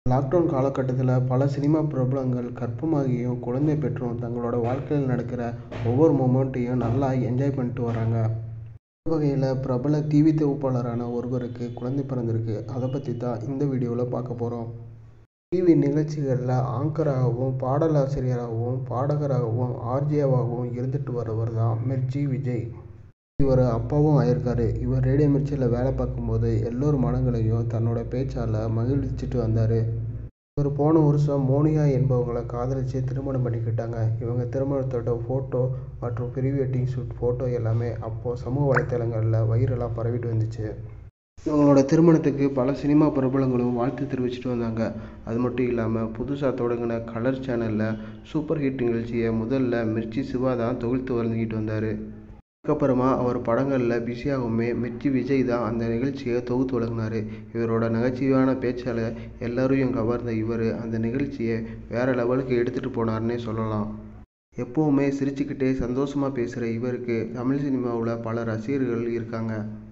lockdown காலகட்டத்தில் பல cinema பிரபலங்கள் கர்ப்பமாகியும் குழந்தை பெற்றும் தங்களோட வாழ்க்கையில் நடக்கிற ஒவ்வொரு மொமெண்ட்டையும் நல்லா என்ஜாய் பண்ணிட்டு வராங்க இந்த வகையில் பிரபல டிவி தொகுப்பாளரான ஒருவருக்கு குழந்தை பிறந்திருக்கு அதை பற்றி தான் இந்த வீடியோவில் பார்க்க போகிறோம் டிவி நிகழ்ச்சிகளில் ஆங்கராகவும் பாடலாசிரியராகவும் பாடகராகவும் ஆர்ஜேவாகவும் இருந்துட்டு வரவர் தான் மிர்ச்சி விஜய் இவர் அப்பாவும் ஆயிருக்காரு இவர் ரேடியோ மிர்ச்சியில் வேலை பார்க்கும்போது எல்லோர் மனங்களையும் தன்னோட பேச்சால் மகிழ்விச்சிட்டு வந்தார் இவர் போன வருஷம் மோனியா என்பவங்களை காதலித்து திருமணம் பண்ணிக்கிட்டாங்க இவங்க திருமணத்தோட ஃபோட்டோ மற்றும் ப்ரீ வெட்டிங் ஷூட் ஃபோட்டோ எல்லாமே அப்போது சமூக வலைத்தளங்களில் வைரலாக பரவிட்டு வந்துச்சு இவங்களோட திருமணத்துக்கு பல சினிமா பிரபலங்களும் வாழ்த்து தெரிவிச்சிட்டு வந்தாங்க அது மட்டும் இல்லாமல் புதுசாக தொடங்கின கலர் சேனலில் சூப்பர் ஹிட் நிகழ்ச்சியை முதல்ல மிர்ச்சி சிவா தான் தொகுத்து வந்துக்கிட்டு வந்தார் அதுக்கப்புறமா அவர் படங்களில் பிஸியாகவுமே மிர்ச்சி விஜய் தான் அந்த நிகழ்ச்சியை தொகுத்து வழங்கினார் இவரோட நகைச்சுவையான பேச்சால் எல்லாரையும் கவர்ந்த இவர் அந்த நிகழ்ச்சியை வேறு லெவலுக்கு எடுத்துகிட்டு போனார்னே சொல்லலாம் எப்போவுமே சிரிச்சுக்கிட்டே சந்தோஷமாக பேசுகிற இவருக்கு தமிழ் சினிமாவில் பல ரசிகர்கள் இருக்காங்க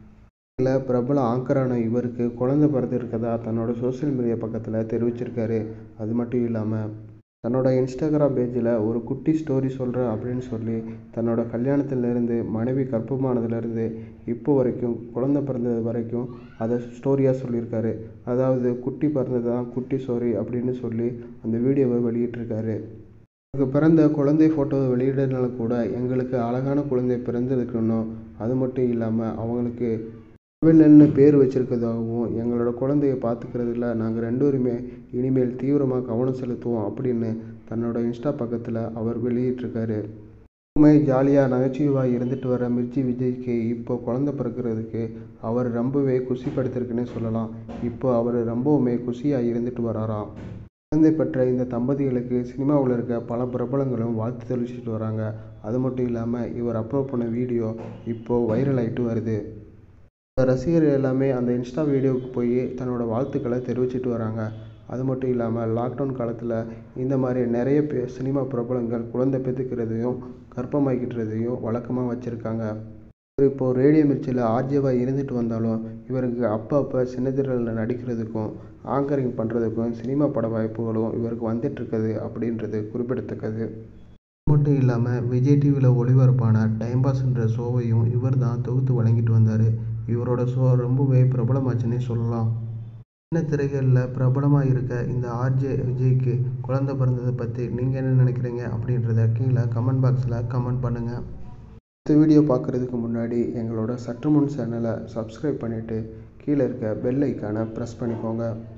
இதில் பிரபல ஆங்கரான இவருக்கு குழந்தை பிறந்திருக்கதா தன்னோட சோஷியல் மீடியா பக்கத்தில் தெரிவிச்சிருக்காரு அது மட்டும் இல்லாமல் தன்னோட இன்ஸ்டாகிராம் பேஜில் ஒரு குட்டி ஸ்டோரி சொல்கிறேன் அப்படின்னு சொல்லி தன்னோட கல்யாணத்துலேருந்து மனைவி கர்ப்பமானதுலேருந்து இப்போ வரைக்கும் குழந்த பிறந்தது வரைக்கும் அதை ஸ்டோரியாக சொல்லியிருக்காரு அதாவது குட்டி பிறந்தது தான் குட்டி ஸ்டோரி அப்படின்னு சொல்லி அந்த வீடியோவை வெளியிட்டிருக்காரு அவருக்கு பிறந்த குழந்தை ஃபோட்டோவை வெளியிடனால கூட எங்களுக்கு அழகான குழந்தை பிறந்திருக்கணும் அது மட்டும் இல்லாமல் அவங்களுக்கு கவிழன்னு பேர் வச்சிருக்கிறதாகவும் எங்களோட குழந்தைய பார்த்துக்கிறதுல நாங்கள் ரெண்டு பேருமே இனிமேல் தீவிரமாக கவனம் செலுத்துவோம் அப்படின்னு தன்னோட இன்ஸ்டா பக்கத்தில் அவர் வெளியிட்டிருக்காரு எப்பவுமே ஜாலியாக நகைச்சுவாக இருந்துட்டு வர மிர்ச்சி விஜய்க்கு இப்போ குழந்த பிறக்கிறதுக்கு அவர் ரொம்பவே குஷிப்படுத்திருக்குன்னே சொல்லலாம் இப்போ அவர் ரொம்பவுமே குஷியாக இருந்துட்டு வராராம் குழந்தை பெற்ற இந்த தம்பதிகளுக்கு சினிமாவில் இருக்க பல பிரபலங்களும் வாழ்த்து தெரிவிச்சிட்டு வராங்க அது மட்டும் இல்லாமல் இவர் அப்லோட் பண்ண வீடியோ இப்போது வைரல் ஆகிட்டு வருது ரசிகர்கள் எல்லாமே அந்த இன்ஸ்டா வீடியோவுக்கு போய் தன்னோட வாழ்த்துக்களை தெரிவிச்சிட்டு வராங்க அது மட்டும் இல்லாமல் லாக்டவுன் காலத்தில் இந்த மாதிரி நிறைய பே சினிமா பிரபலங்கள் குழந்தை பெற்றுக்கிறதையும் கர்ப்பமாக்கிட்டுறதையும் வழக்கமாக வச்சுருக்காங்க இவர் இப்போது ரேடியோ மிர்ச்சியில் ஆர்ஜேவாக இருந்துட்டு வந்தாலும் இவருக்கு அப்போ அப்போ சின்னத்திரையில் நடிக்கிறதுக்கும் ஆங்கரிங் பண்ணுறதுக்கும் சினிமா பட வாய்ப்புகளும் இவருக்கு வந்துட்டுருக்குது அப்படின்றது குறிப்பிடத்தக்கது அது மட்டும் இல்லாமல் விஜய் டிவியில் ஒளிபரப்பான டைம் பாஸ்ன்ற ஷோவையும் இவர் தான் தொகுத்து வழங்கிட்டு வந்தார் இவரோட ஷோ ரொம்பவே பிரபலமாச்சுன்னே சொல்லலாம் சின்ன திரைகளில் பிரபலமாக இருக்க இந்த ஆர்ஜே விஜய்க்கு குழந்தை பிறந்ததை பற்றி நீங்கள் என்ன நினைக்கிறீங்க அப்படின்றத கீழே கமெண்ட் பாக்ஸில் கமெண்ட் பண்ணுங்கள் இந்த வீடியோ பார்க்குறதுக்கு முன்னாடி எங்களோட சற்றுமுன் சேனலை சப்ஸ்கிரைப் பண்ணிவிட்டு கீழே இருக்க பெல் ஐக்கானை ப்ரெஸ் பண்ணிக்கோங்க